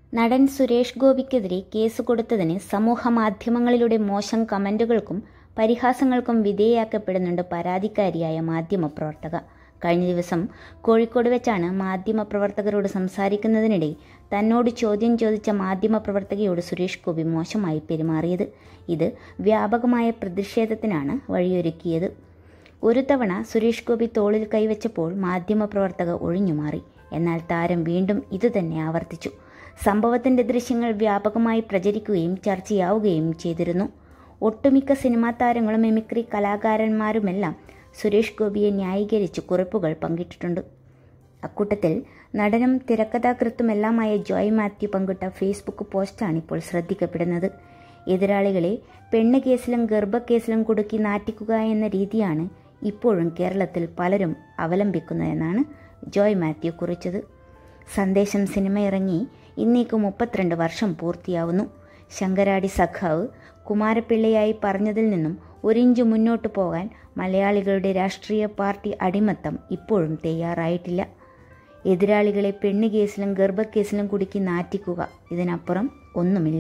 നടൻ സുരേഷ് ഗോപിക്കെതിരെ കേസ് കൊടുത്തതിന് സമൂഹ മാധ്യമങ്ങളിലൂടെ മോശം കമന്റുകൾക്കും പരിഹാസങ്ങൾക്കും വിധേയയാക്കപ്പെടുന്നുണ്ട് പരാതിക്കാരിയായ മാധ്യമപ്രവർത്തക കഴിഞ്ഞ ദിവസം കോഴിക്കോട് വെച്ചാണ് മാധ്യമപ്രവർത്തകരോട് സംസാരിക്കുന്നതിനിടെ തന്നോട് ചോദ്യം ചോദിച്ച മാധ്യമപ്രവർത്തകയോട് സുരേഷ് ഗോപി മോശമായി പെരുമാറിയത് ഇത് വ്യാപകമായ പ്രതിഷേധത്തിനാണ് വഴിയൊരുക്കിയത് ഒരു തവണ സുരേഷ് ഗോപി തോളിൽ കൈവച്ചപ്പോൾ മാധ്യമപ്രവർത്തക ഒഴിഞ്ഞുമാറി എന്നാൽ താരം വീണ്ടും ഇതുതന്നെ ആവർത്തിച്ചു സംഭവത്തിന്റെ ദൃശ്യങ്ങൾ വ്യാപകമായി പ്രചരിക്കുകയും ചർച്ചയാവുകയും ചെയ്തിരുന്നു ഒട്ടുമിക്ക സിനിമാ താരങ്ങളും മിമിക്രി കലാകാരന്മാരുമെല്ലാം സുരേഷ് ഗോപിയെ ന്യായീകരിച്ച് കുറിപ്പുകൾ പങ്കിട്ടിട്ടുണ്ട് അക്കൂട്ടത്തിൽ നടനും തിരക്കഥാകൃത്തുമെല്ലാമായ ജോയ് മാത്യു പങ്കിട്ട ഫേസ്ബുക്ക് പോസ്റ്റാണ് ഇപ്പോൾ ശ്രദ്ധിക്കപ്പെടുന്നത് എതിരാളികളെ പെണ്ണ് കേസിലും ഗർഭക്കേസിലും കുടുക്കി നാറ്റിക്കുക എന്ന രീതിയാണ് ഇപ്പോഴും കേരളത്തിൽ പലരും അവലംബിക്കുന്നതെന്നാണ് ജോയ് മാത്യു കുറിച്ചത് സന്ദേശം സിനിമ ഇറങ്ങി ഇന്നേക്ക് മുപ്പത്തിരണ്ട് വർഷം പൂർത്തിയാവുന്നു ശങ്കരാടി സഖാവ് കുമാരപിള്ളയായി പറഞ്ഞതിൽ നിന്നും ഒരിഞ്ച് മുന്നോട്ട് പോകാൻ മലയാളികളുടെ രാഷ്ട്രീയ പാർട്ടി അടിമത്തം ഇപ്പോഴും തയ്യാറായിട്ടില്ല എതിരാളികളെ പെണ്ണ് കേസിലും ഗർഭക്കേസിലും കുടുക്കി നാറ്റിക്കുക ഇതിനപ്പുറം ഒന്നുമില്ല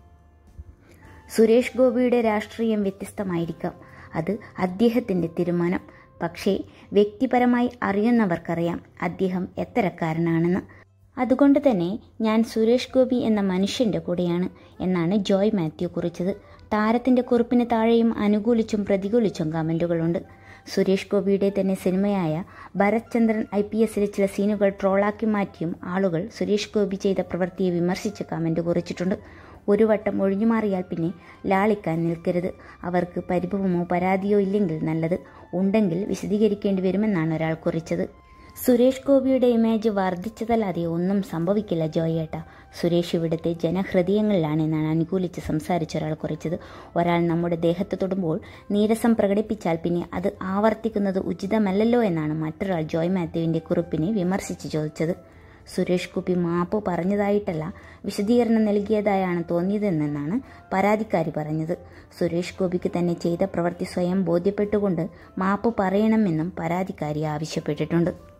സുരേഷ് ഗോപിയുടെ രാഷ്ട്രീയം വ്യത്യസ്തമായിരിക്കാം അത് അദ്ദേഹത്തിൻ്റെ തീരുമാനം പക്ഷേ വ്യക്തിപരമായി അറിയുന്നവർക്കറിയാം അദ്ദേഹം എത്തരക്കാരനാണെന്ന് അതുകൊണ്ട് തന്നെ ഞാൻ സുരേഷ് ഗോപി എന്ന മനുഷ്യൻ്റെ കൂടെയാണ് എന്നാണ് ജോയ് മാത്യു കുറിച്ചത് താരത്തിൻ്റെ കുറിപ്പിന് താഴെയും അനുകൂലിച്ചും പ്രതികൂലിച്ചും കമൻറ്റുകളുണ്ട് സുരേഷ് ഗോപിയുടെ തന്നെ സിനിമയായ ഭരത് ചന്ദ്രൻ ഐ പി എസിലെ ചില സീനുകൾ ട്രോളാക്കി മാറ്റിയും ആളുകൾ സുരേഷ് ഗോപി ചെയ്ത പ്രവൃത്തിയെ വിമർശിച്ച് കമൻറ്റ് കുറിച്ചിട്ടുണ്ട് ഒരു വട്ടം ഒഴിഞ്ഞുമാറിയാൽ പിന്നെ ലാളിക്കാൻ നിൽക്കരുത് അവർക്ക് പരിഭവമോ പരാതിയോ ഇല്ലെങ്കിൽ നല്ലത് ഉണ്ടെങ്കിൽ വിശദീകരിക്കേണ്ടി വരുമെന്നാണ് ഒരാൾ കുറിച്ചത് സുരേഷ് ഗോപിയുടെ ഇമേജ് വർദ്ധിച്ചതല്ലാതെ ഒന്നും സംഭവിക്കില്ല ജോയേട്ട സുരേഷ് ഇവിടുത്തെ ജനഹൃദയങ്ങളിലാണ് എന്നാണ് അനുകൂലിച്ച് സംസാരിച്ച ഒരാൾ കുറിച്ചത് ഒരാൾ നമ്മുടെ ദേഹത്ത് തൊടുമ്പോൾ നീരസം പ്രകടിപ്പിച്ചാൽ പിന്നെ അത് ആവർത്തിക്കുന്നത് ഉചിതമല്ലല്ലോ എന്നാണ് മറ്റൊരാൾ ജോയ് മാത്യുവിൻ്റെ കുറിപ്പിനെ വിമർശിച്ച് ചോദിച്ചത് സുരേഷ് ഗോപി മാപ്പ് പറഞ്ഞതായിട്ടല്ല വിശദീകരണം നൽകിയതായാണ് തോന്നിയതെന്നാണ് പരാതിക്കാരി പറഞ്ഞത് സുരേഷ് ഗോപിക്ക് തന്നെ ചെയ്ത പ്രവൃത്തി സ്വയം ബോധ്യപ്പെട്ടുകൊണ്ട് മാപ്പ് പറയണമെന്നും പരാതിക്കാരി ആവശ്യപ്പെട്ടിട്ടുണ്ട്